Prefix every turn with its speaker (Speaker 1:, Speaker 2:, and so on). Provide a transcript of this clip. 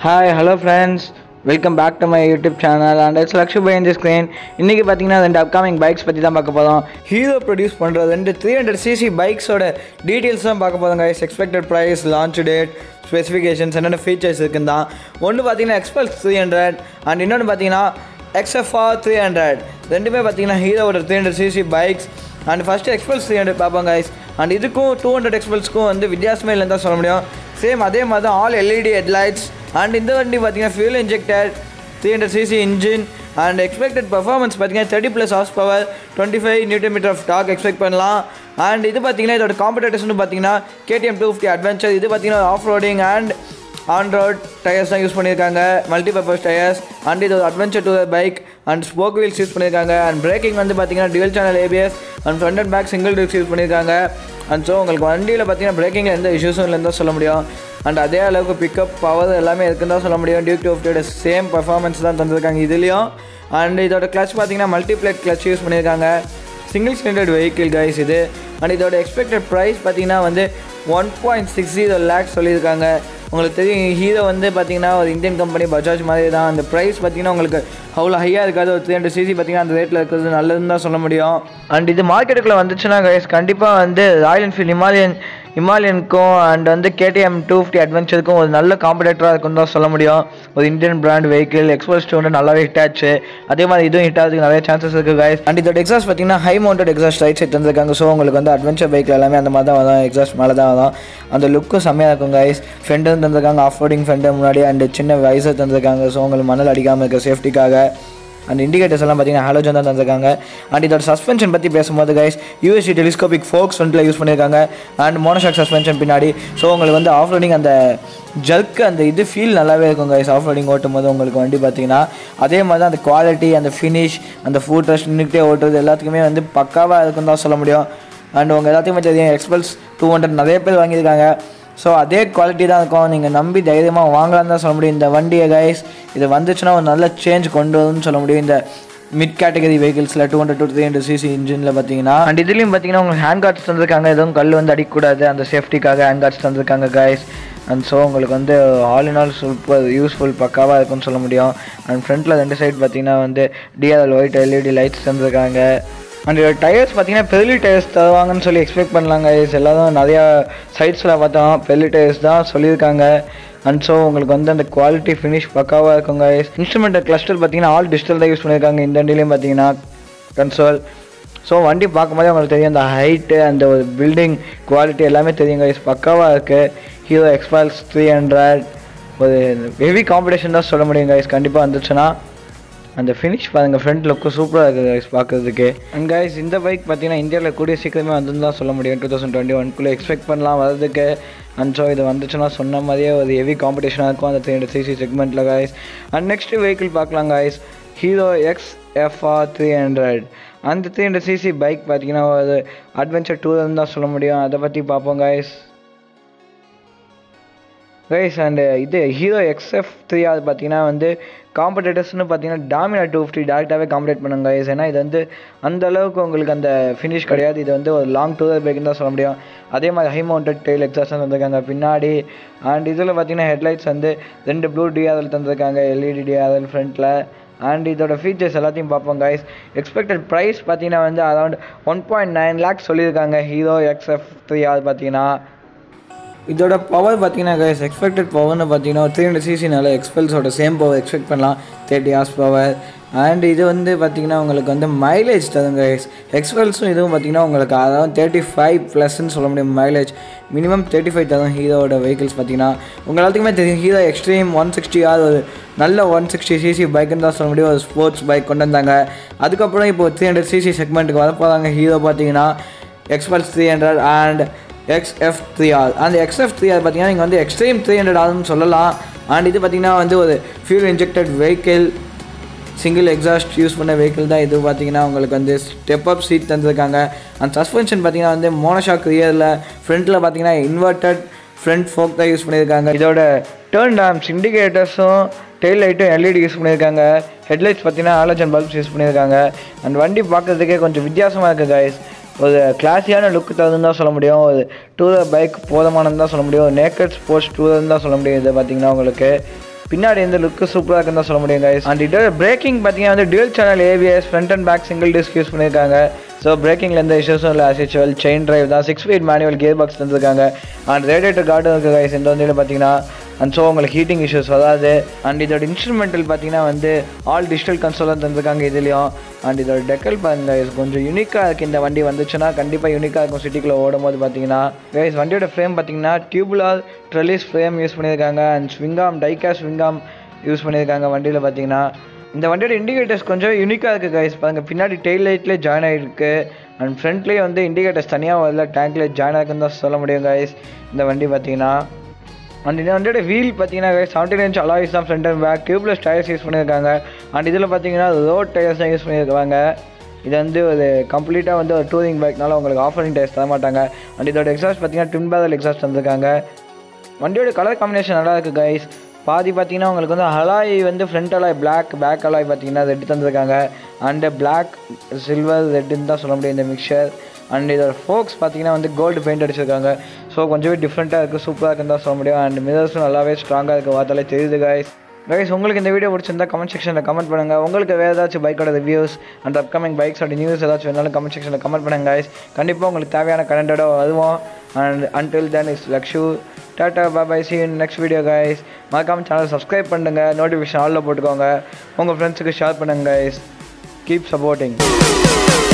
Speaker 1: hi hello friends welcome back to my YouTube channel and it's Lakshu by இந்த screen இன்றைக்கி பார்த்தீங்கன்னா ரெண்டு upcoming bikes பற்றி தான் பார்க்க போகிறோம் ஹீரோ ப்ரொடியூஸ் பண்ணுற ரெண்டு த்ரீ ஹண்ட்ரட் சிசி பைக்ஸோட டீட்டெயில்ஸ் தான் பார்க்க போதும் guys expected price launch date specifications என்னென்ன ஃபீச்சர்ஸ் இருக்குன்னு தான் ஒன்று பார்த்தீங்கன்னா எக்ஸ்பல்ஸ் த்ரீ ஹண்ட்ரட் அண்ட் இன்னொன்று பார்த்தீங்கன்னா எக்ஸ்எஃப்ஆர் த்ரீ ஹண்ட்ரட் ரெண்டுமே பார்த்தீங்கன்னா ஹீரோவோட three hundred cc bikes and first Xpulse three hundred பார்ப்போம் கைஸ் அண்ட் இதுக்கும் டூ ஹண்ட்ரட் எக்ஸ்பல்ஸ்க்கும் வந்து வித்தியாசமே இல்லைன்னு தான் சொல்ல முடியும் சேம் அதே மாதிரி தான் ஆல் எல்இடி ஹெட்லைட்ஸ் அண்ட் இந்த வண்டி பார்த்தீங்கன்னா fuel injected three hundred cc engine and expected performance பார்த்தீங்கன்னா thirty plus horse power twenty five newton metre of torque expect பண்ணலாம் அண்ட் இது பார்த்தீங்கன்னா இதோட காம்படேட்டர்ஸ்னு பார்த்தீங்கன்னா கேடிஎம் டூ ஃபிஃப்டி அட்வென்ச்சர் இது பார்த்தீங்கன்னா off roading and on road tyres தான் use பண்ணியிருக்காங்க மல்டிபர்பஸ் டயர்ஸ் அண்ட் இது ஒரு adventure tour bike and spoke wheels use பண்ணியிருக்காங்க அண்ட் பிரேக்கிங் வந்து பார்த்தீங்கன்னா dual channel ABS and front and back single disc use பண்ணியிருக்காங்க அண்ட் ஸோ உங்களுக்கு வண்டியில் பார்த்தீங்கன்னா பிரேக்கிங்கில் எந்த இஷ்யூஸும் இல்லைன்னு தான் சொல்ல முடியும் அண்ட் அதே அளவுக்கு பிக்கப் பவர் எல்லாமே இருக்குன்னு தான் சொல்ல முடியும் டியூக் டூ ஃபிஃப்டியோட சேம் பர்ஃபார்மன்ஸ் தான் தந்திருக்காங்க இதுலேயும் அண்ட் இதோட கிளச் பார்த்தீங்கன்னா மல்டிப்ளேட் கிளச் யூஸ் பண்ணியிருக்காங்க சிங்கிள் சிலிண்டர்ட் வெஹிக்கிள் கைஸ் இது அண்ட் இதோட எக்ஸ்பெக்டட் ப்ரைஸ் பார்த்தீங்கன்னா வந்து one point six zero lakhs சொல்லியிருக்காங்க உங்களுக்கு தெரியும் ஹீரோ வந்து பார்த்தீங்கன்னா ஒரு இந்தியன் கம்பெனி பஜாஜ் மாதிரி தான் அந்த ப்ரைஸ் பார்த்தீங்கன்னா உங்களுக்கு அவ்வளோ ஹையாக இருக்காது ஒரு த்ரீ ஹண்ட்ரட் சிசி பார்த்தீங்கன்னா அந்த ரேட்டில் இருக்கிறது நல்லதுன்னு தான் சொல்ல முடியும் அண்ட் இது மார்க்கெட்டுக்குள்ளே வந்துச்சுன்னா கைஸ் கண்டிப்பாக வந்து ராயல் என்ஃபீல்ட் ஹிமாலயன் ஹிமாலயனுக்கும் அண்ட் வந்து கேடிஎம் டூ ஃபிஃப்டி அட்வென்ச்சருக்கும் ஒரு நல்ல காம்படேட்டராக இருக்குன்னு தான் சொல்ல முடியும் ஒரு Indian brand vehicle Xpulse two நல்லாவே ஹிட் ஆச்சு அதே மாதிரி இதுவும் ஹிட் ஆகிறதுக்கு நிறைய சான்சஸ் இருக்குது கைஸ் அண்ட் இதோட எக்ஸாஸ்ட் பார்த்தீங்கன்னா high mounted exhaust right side தந்திருக்காங்க ஸோ உங்களுக்கு வந்து அட்வென்ச்சர் பைக்கில் எல்லாமே அந்த மாதிரி தான் வரும் எக்ஸாஸ்ட் மேலே தான் வரும் அந்த லுக்கும் செம்மையாக இருக்கும் கைஸ் ஃபெண்டர் தந்திருக்காங்க ஆஃப் ரோடிங் ஃபெண்டர் முன்னாடி அண்ட் சின்ன வைசர் தந்திருக்காங்க ஸோ உங்களுக்கு மணல் அடிக்காமல் இருக்க சேஃப்டிக்காக அண்ட் இண்டிகேட்டர்ஸ் எல்லாம் பார்த்தீங்கன்னா ஹாலோஜன் தான் தந்திருக்காங்க அண்ட் இதோட சஸ்பென்ஷன் பற்றி பேசும்போது கைஸ் யூஎஸ்சி டெலிஸ்கோபிக் ஃபோக்ஸ் ஃப்ரண்ட்டில் யூஸ் பண்ணியிருக்காங்க அண்ட் மோனோஷாக் சஸ்பென்ஷன் பின்னாடி ஸோ உங்களுக்கு வந்து ஆஃப் ரோடிங் அந்த ஜர்க்கு அந்த இது ஃபீல் நல்லாவே இருக்கும் கைஸ் ஆஃப் ரோடிங் ஓட்டும் போது உங்களுக்கு வண்டி பார்த்தீங்கன்னா அதே மாதிரி தான் அந்த குவாலிட்டி அந்த ஃபினிஷ் அந்த ஃபுட் ரெஸ்ட் நின்றுட்டே ஓட்டுறது எல்லாத்துக்குமே வந்து பக்காவாக இருக்குன்னு தான் சொல்ல முடியும் அண்ட் உங்கள் எல்லாத்துக்குமே தெரியும் எக்ஸ்பல்ஸ் டூ ஹண்ட்ரட் நிறைய பேர் வாங்கியிருக்காங்க ஸோ அதே குவாலிட்டி தான் இருக்கும் நீங்கள் நம்பி தைரியமாக வாங்கலாம்னு தான் சொல்ல முடியும் இந்த வண்டியை கைஸ் இது வந்துச்சுன்னா ஒரு நல்ல சேஞ்ச் கொண்டு வரும்னு சொல்ல முடியும் இந்த மிட் கேட்டகரி வெஹிக்கிள்ஸில் two hundred two three hundred cc இன்ஜினில் பார்த்தீங்கன்னா அண்ட் இதுலேயும் பார்த்தீங்கன்னா உங்களுக்கு ஹேண்ட் கார்ட்ஸ் தந்திருக்காங்க எதுவும் கல் வந்து அடிக்கக்கூடாது அந்த சேஃப்டிக்காக ஹேண்ட் கார்ட்ஸ் தந்திருக்காங்க கைஸ் அண்ட் ஸோ உங்களுக்கு வந்து all in all super useful பக்காவாக இருக்கும்னு சொல்ல முடியும் அண்ட் ஃப்ரண்ட்டில் ரெண்டு சைடு பார்த்தீங்கன்னா வந்து டிஆர்எல் ஒயிட் எல்இடி லைட்ஸ் தந்திருக்காங்க அண்ட் டயர்ஸ் பார்த்தீங்கன்னா பெர்லி டயர்ஸ் தருவாங்கன்னு சொல்லி எக்ஸ்பெக்ட் பண்ணலாங்க கைஸ் எல்லாரும் நிறையா சைட்ஸில் பார்த்தோம் பெர்லி டயர்ஸ் தான் சொல்லியிருக்காங்க அண்ட் ஸோ உங்களுக்கு வந்து அந்த குவாலிட்டி ஃபினிஷ் பக்காவாக இருக்கும் கைஸ் இன்ஸ்ட்ருமெண்ட் கிளஸ்டர் பார்த்தீங்கன்னா ஆல் டிஜிட்டல் தான் யூஸ் பண்ணியிருக்காங்க இந்த வண்டிலையும் பார்த்தீங்கன்னா கன்சோல் ஸோ வண்டி பார்க்கும்போதே உங்களுக்கு தெரியும் அந்த ஹைட்டு அந்த ஒரு பில்டிங் குவாலிட்டி எல்லாமே தெரியும் கைஸ் பக்காவாக இருக்குது ஹீரோ எக்ஸ்பால்ஸ் த்ரீ ஹண்ட்ரட் ஒரு ஹெவி காம்படிஷன் தான் சொல்ல முடியும் கைஸ் கண்டிப்பாக வந்துச்சுன்னா அந்த ஃபினிஷ் பாருங்கள் ஃப்ரண்ட் லுக்கு சூப்பராக இருக்குது கைஸ் பார்க்குறதுக்கு அண்ட் கைஸ் இந்த பைக் பார்த்தீங்கன்னா இந்தியாவில் கூடிய சீக்கிரமே வந்துன்னு தான் சொல்ல முடியும் டூ தௌசண்ட் டுவெண்ட்டி ஒன்குள்ளே எக்ஸ்பெக்ட் பண்ணலாம் வரதுக்கு அண்ட் ஸோ இது வந்துச்சுன்னா சொன்ன மாதிரியே ஒரு ஹெவி காம்படிஷனாக இருக்கும் அந்த த்ரீ ஹண்ட்ரட் சிசி செக்மெண்ட்டில் கைஸ் அண்ட் நெக்ஸ்ட் வெஹிக்கிள் பார்க்கலாம் guys Hero X FR three hundred அந்த த்ரீ ஹண்ட்ரட் சிசி பைக் பார்த்தீங்கன்னா ஒரு அட்வென்ச்சர் டூர்னு தான் சொல்ல முடியும் அதை பற்றி பார்ப்போம் கைஸ் கைஸ் அண்டு இது ஹீரோ எக்ஸ்எஃப் த்ரீ அது பார்த்தீங்கன்னா வந்து காம்படேட்டர்ஸ்னு பார்த்தீங்கன்னா டாமினா டூ ஃபிஃப்டி டேரெக்டாகவே காம்படேட் பண்ணுங்க கைஸ் ஏன்னா இது வந்து அந்த அளவுக்கு உங்களுக்கு அந்த ஃபினிஷ் கிடையாது இது வந்து ஒரு லாங் டூர் பைக்குன்னு தான் சொல்ல முடியும் அதே மாதிரி ஹை மவுண்டட் டெயில் எக்ஸாஸ்ட் வந்திருக்காங்க பின்னாடி அண்ட் இதில் பார்த்தீங்கன்னா ஹெட்லைட்ஸ் வந்து ரெண்டு ப்ளூ டிஆர்எல் தந்திருக்காங்க எல்இடி டிஆர்எல் ஃப்ரண்ட்டில் அண்ட் இதோட ஃபீச்சர்ஸ் எல்லாத்தையும் பார்ப்போம் கைஸ் எக்ஸ்பெக்டட் ப்ரைஸ் பார்த்தீங்கன்னா வந்து around one point nine lakhs சொல்லியிருக்காங்க ஹீரோ எக்ஸ்எஃப் த்ரீ ஆர் பார்த்தீங்கன்னா இதோட பவர் பார்த்தீங்கன்னா கைஸ் எக்ஸ்பெக்டட் பவர்னு பார்த்தீங்கன்னா த்ரீ ஹண்ட்ரட் சிசினால எக்ஸ்பெல்ஸோட சேம் பவர் எக்ஸ்பெக்ட் பண்ணலாம் தேர்ட்டி ஹார்ஸ் பவர் அண்ட் இது வந்து பார்த்தீங்கன்னா உங்களுக்கு வந்து மைலேஜ் தரும் கைஸ் எக்ஸ்பெல்ஸும் இதுவும் பார்த்தீங்கன்னா உங்களுக்கு அதாவது தேர்ட்டி ஃபைவ் ப்ளஸ்ன்னு சொல்ல முடியும் மைலேஜ் மினிமம் தேர்ட்டி ஃபைவ் தரும் ஹீரோட வெஹிக்கிள்ஸ் பார்த்தீங்கன்னா உங்கள் எல்லாத்துக்குமே தெரியும் Hero Xtreme one sixty R ஒரு நல்ல ஒன் சிக்ஸ்டி சிசி பைக்குன்னு தான் சொல்ல முடியும் ஒரு ஸ்போர்ட்ஸ் பைக் கொண்டு வந்தாங்க அதுக்கப்புறம் இப்போ த்ரீ ஹண்ட்ரட் சிசி செக்மெண்ட்டுக்கு வரப்போகிறாங்க ஹீரோ பார்த்தீங்கன்னா Xpulse three hundred and XF three R அந்த எக்ஸ்எஃப் த்ரீ ஆர் பார்த்தீங்கன்னா நீங்கள் வந்து எக்ஸ்ட்ரீம் த்ரீ ஹண்ட்ரட் ஆர்னு சொல்லலாம் அண்ட் இது பார்த்தீங்கன்னா வந்து ஒரு fuel injected vehicle single exhaust use பண்ண வெஹிக்கிள் தான் இது பார்த்தீங்கன்னா உங்களுக்கு வந்து ஸ்டெப் அப் சீட் தந்திருக்காங்க அந்த சஸ்பென்ஷன் பார்த்தீங்கன்னா வந்து மோனோஷாக் ரியரில் ஃப்ரண்ட்டில் பார்த்தீங்கன்னா இன்வெர்டட் ஃப்ரண்ட் ஃபோக் தான் யூஸ் பண்ணியிருக்காங்க இதோட டேர்ன் டேம்ஸ் இண்டிகேட்டர்ஸும் டெயில் லைட்டும் எல்இடி யூஸ் பண்ணியிருக்காங்க ஹெட்லைட்ஸ் பார்த்தீங்கன்னா ஆலோஜன் பல்ப்ஸ் யூஸ் பண்ணியிருக்காங்க அண்ட் வண்டி பார்க்குறதுக்கே கொஞ்சம் வித்தியாசமாக இருக்குது கைஸ் ஒரு கிளாஸியான லுக்கு தருதுன்னு தான் சொல்ல முடியும் ஒரு டூரர் பைக் போதுமானது தான் சொல்ல முடியும் நேக்கட் ஸ்போர்ட்ஸ் டூரர்னு தான் சொல்ல முடியும் இதை பார்த்தீங்கன்னா உங்களுக்கு பின்னாடி இந்த லுக்கு சூப்பராக இருக்குன்னு தான் சொல்ல முடியும் கைஸ் அண்ட் இதோட பிரேக்கிங் பார்த்தீங்கன்னா வந்து dual channel ABS front and back single disc use பண்ணியிருக்காங்க ஸோ பிரேக்கிங்கில் எந்த இஷ்யூஸும் இல்லை அசிச்சுவல் செயின் டிரைவ் தான் six speed manual gear box தந்துருக்காங்க அண்ட் ரேடியேட்டர் கார்டும் இருக்குது கைஸ் இந்த வந்து பார்த்தீங்கன்னா அண்ட் ஸோ உங்களுக்கு ஹீட்டிங் இஷ்யூஸ் வராது அண்ட் இதோட இன்ஸ்ட்ருமெண்டல் பார்த்தீங்கன்னா வந்து ஆல் டிஜிட்டல் கன்சோலாக தந்திருக்காங்க இதுலேயும் அண்ட் இதோட டெக்கல் பாருங்க guys, கொஞ்சம் யூனிக்காக இருக்குது இந்த வண்டி வந்துச்சுன்னா கண்டிப்பாக யூனிக்காக இருக்கும் சிட்டிக்குள்ளே ஓடும் போது பார்த்தீங்கன்னா கைஸ் வண்டியோட ஃப்ரேம் பார்த்தீங்கன்னா டியூபுலார் ட்ரெலிஸ் ஃப்ரேம் யூஸ் பண்ணியிருக்காங்க and swingarm diecast swingarm use பண்ணியிருக்காங்க வண்டியில் பார்த்தீங்கன்னா இந்த வண்டியோட இண்டிகேட்டர்ஸ் கொஞ்சம் யூனிக்காக இருக்குது கைஸ் பாருங்க பின்னாடி டெய்ல் லைட்லேயே ஜாயின் ஆகிருக்கு அண்ட் ஃப்ரண்ட்லேயே வந்து இண்டிகேட்டர்ஸ் தனியாக வரல டேங்க்லேயே ஜாயின் ஆகுன்னு தான் சொல்ல முடியும் கைஸ் இந்த வண்டி பார்த்தீங்கன்னா அண்ட் இந்த வண்டியோட வீல் பார்த்தீங்கன்னா செவன்டீன் இன்ச் அலாய்ஸ் தான் front and back tubeless tyres use பண்ணியிருக்காங்க அண்ட் இதில் பார்த்தீங்கன்னா ரோட் டயர்ஸ் தான் யூஸ் பண்ணியிருக்காங்க இது வந்து ஒரு கம்ப்ளீட்டாக வந்து ஒரு டூரிங் பைக்னால உங்களுக்கு ஆஃபரிங் டயர்ஸ் தர மாட்டாங்க அண்ட் இதோட எக்ஸாஸ்ட் பார்த்தீங்கன்னா ட்வின் பேரல் எக்ஸாஸ்ட் தந்திருக்காங்க வண்டியோட கலர் காம்பினேஷன் நல்லா இருக்குது கைஸ் பாதி பார்த்தீங்கன்னா உங்களுக்கு வந்து அலாய் வந்து front alloy black back alloy பார்த்தீங்கன்னா ரெட் தந்திருக்காங்க அண்டு பிளாக் சில்வர் ரெட்டுன்னு தான் சொல்ல முடியும் இந்த மிக்சர் அண்ட் இதோட ஃபோக்ஸ் பார்த்தீங்கன்னா வந்து கோல்டு பெயிண்ட் அடிச்சிருக்காங்க ஸோ கொஞ்சமே டிஃப்ரெண்ட்டாக இருக்குது சூப்பராக இருக்குன்னு தான் சொல்ல முடியும் அண்ட் மிரர்ஸும் நல்லாவே ஸ்ட்ராங்காக இருக்குது பார்த்தாலே தெரியுது கைஸ் கைஸ் உங்களுக்கு இந்த வீடியோ பிடிச்சிருந்தா கமெண்ட் செக்ஷனில் கமெண்ட் பண்ணுங்கள் உங்களுக்கு வேறு ஏதாச்சும் பைக்கோட ரிவ்யூஸ் அண்ட் அப்கமிங் பைக்ஸ் அப்படி நியூஸ் ஏதாச்சும் வேணாலும் கமெண்ட் செக்ஷனில் கமெண்ட் பண்ணுங்க கைஸ் கண்டிப்பாக உங்களுக்கு தேவையான கண்டென்ட்டோட வருவோம் and until then is Lakshu tata bye bye see next video guys மறக்காம சேனல் சப்ஸ்கிரைப் பண்ணுங்கள் நோட்டிஃபிகேஷன் ஆலில் போட்டுக்கோங்க உங்கள் ஃப்ரெண்ட்ஸுக்கு ஷேர் பண்ணுங்க கைஸ் கீப் சப்போர்ட்டிங்